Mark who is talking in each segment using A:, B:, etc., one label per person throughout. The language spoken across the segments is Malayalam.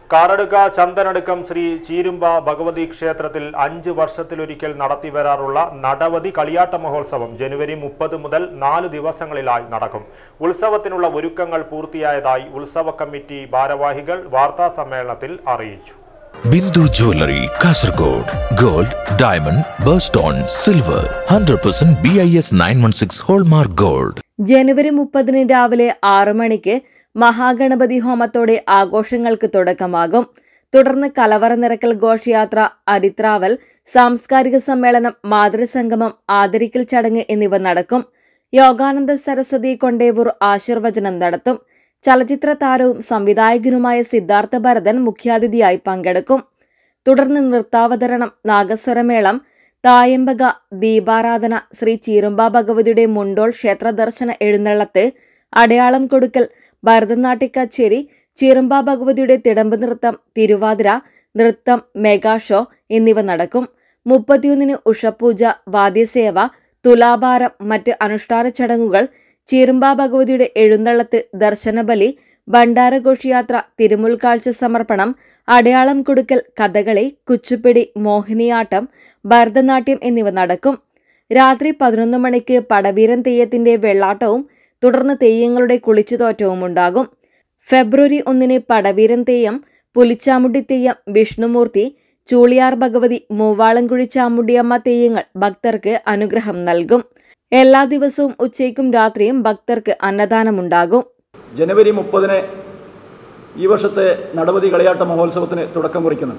A: കാറടുക്ക ചന്ദനടുക്കം ശ്രീ ചീരുമ്പ ഭഗവതി ക്ഷേത്രത്തിൽ അഞ്ച് വർഷത്തിലൊരിക്കൽ നടത്തിവരാറുള്ള നടവധി കളിയാട്ട മഹോത്സവം ജനുവരി മുപ്പത് മുതൽ നാല് ദിവസങ്ങളിലായി നടക്കും ഉത്സവത്തിനുള്ള ഒരുക്കങ്ങൾ പൂർത്തിയായതായി ഉത്സവ കമ്മിറ്റി ഭാരവാഹികൾ വാർത്താ സമ്മേളനത്തിൽ അറിയിച്ചു
B: Bindu jewellery Kasaragod gold diamond birthstone silver hundred percent B I S nine one six hallmark gold
C: ജനുവരി മുപ്പതിന് രാവിലെ ആറു മണിക്ക് മഹാഗണപതി ഹോമത്തോടെ ആഘോഷങ്ങൾക്ക് തുടക്കമാകും തുടർന്ന് കലവറ നിറക്കൽ ഘോഷയാത്ര അരിത്രാവൽ സാംസ്കാരിക സമ്മേളനം മാതൃസംഗമം ആദരിക്കൽ ചടങ്ങ് എന്നിവ നടക്കും യോഗാനന്ദ സരസ്വതി കൊണ്ടേവൂർ ആശീർവചനം നടത്തും ചലച്ചിത്ര താരവും സംവിധായകനുമായ സിദ്ധാർത്ഥ ഭരതൻ മുഖ്യാതിഥിയായി പങ്കെടുക്കും തുടർന്ന് നൃത്താവതരണം നാഗസ്വരമേളം തായമ്പക ദീപാരാധന ശ്രീ ചീറുമ്പ ഭഗവതിയുടെ മുണ്ടോൾ ക്ഷേത്ര ദർശന എഴുന്നള്ളത്ത് അടയാളം കൊടുക്കൽ ഭരതനാട്യ കച്ചേരി ചീറുമ്പ ഭഗവതിയുടെ തിടമ്പ് നൃത്തം തിരുവാതിര നൃത്തം മെഗാ ഷോ എന്നിവ നടക്കും മുപ്പത്തിയൊന്നിന് ഉഷപൂജ വാദ്യസേവ തുലാഭാരം മറ്റ് അനുഷ്ഠാന ചടങ്ങുകൾ ചീറുമ്പ ഭഗവതിയുടെ എഴുന്നള്ളത്ത് ദർശനബലി ഭണ്ഡാരഘോഷയാത്ര തിരുമുൽക്കാഴ്ച സമർപ്പണം അടയാളം കൊടുക്കൽ കഥകളി കുച്ചുപ്പിടി മോഹിനിയാട്ടം ഭരതനാട്യം എന്നിവ നടക്കും രാത്രി പതിനൊന്ന് മണിക്ക് പടവീരൻ തെയ്യത്തിന്റെ വെള്ളാട്ടവും തുടർന്ന് തെയ്യങ്ങളുടെ കുളിച്ചുതോറ്റവും ഉണ്ടാകും ഫെബ്രുവരി ഒന്നിന് പടവീരൻ തെയ്യം പുലിച്ചാമുണ്ടി തെയ്യം വിഷ്ണുമൂർത്തി ചൂളിയാർ ഭഗവതി മൂവാളൻകുഴി ചാമുണ്ടിയമ്മ തെയ്യങ്ങൾ ഭക്തർക്ക് അനുഗ്രഹം നൽകും എല്ലാ ദിവസവും ഉച്ചയ്ക്കും രാത്രിയും ഭക്തർക്ക് അന്നദാനമുണ്ടാകും
D: ജനുവരി മുപ്പതിന് ഈ വർഷത്തെ നടപതി കളിയാട്ട മഹോത്സവത്തിന് തുടക്കം കുറിക്കുന്നു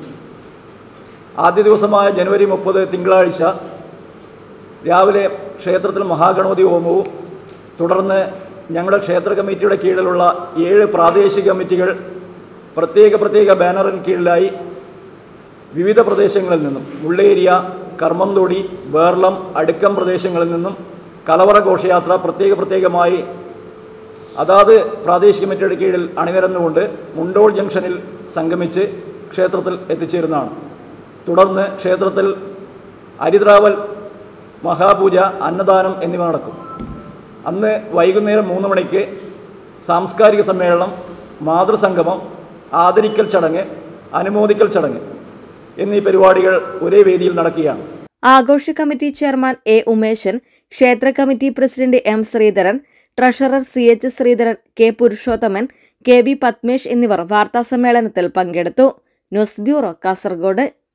D: ആദ്യ ദിവസമായ ജനുവരി മുപ്പത് തിങ്കളാഴ്ച രാവിലെ ക്ഷേത്രത്തിൽ മഹാഗണപതി ഹോമവും തുടർന്ന് ഞങ്ങളുടെ ക്ഷേത്ര കമ്മിറ്റിയുടെ കീഴിലുള്ള ഏഴ് പ്രാദേശിക കമ്മിറ്റികൾ പ്രത്യേക പ്രത്യേക ബാനറിന് കീഴിലായി വിവിധ പ്രദേശങ്ങളിൽ നിന്നും മുള്ളേരിയ കർമ്മന്തോടി വേർളം അടുക്കം പ്രദേശങ്ങളിൽ നിന്നും കലവറ ഘോഷയാത്ര പ്രത്യേക പ്രത്യേകമായി അതാത് പ്രാദേശിക കമ്മിറ്റിയുടെ കീഴിൽ അണിനിരന്നുകൊണ്ട് മുണ്ടോൾ ജംഗ്ഷനിൽ സംഗമിച്ച് ക്ഷേത്രത്തിൽ എത്തിച്ചേരുന്നതാണ് തുടർന്ന് ക്ഷേത്രത്തിൽ അരിദ്രാവൽ മഹാപൂജ അന്നദാനം എന്നിവ നടക്കും അന്ന് വൈകുന്നേരം മൂന്ന് മണിക്ക് സാംസ്കാരിക സമ്മേളനം മാതൃസംഗമം ആദരിക്കൽ ചടങ്ങ് അനുമോദിക്കൽ ചടങ്ങ് എന്നീ പരിപാടികൾ ഒരേ വേദിയിൽ നടക്കുകയാണ്
C: ആഘോഷ കമ്മിറ്റി ചെയർമാൻ എ ഉമേശൻ ക്ഷേത്ര committee president M Sreedharan treasurer C H Sreedharan K Purushothaman K V Padmesh എന്നിവർ വാർത്താസമ്മേളനത്തിൽ പങ്കെടുത്തു ന്യൂസ് ബ്യൂറോ കാസർഗോഡ്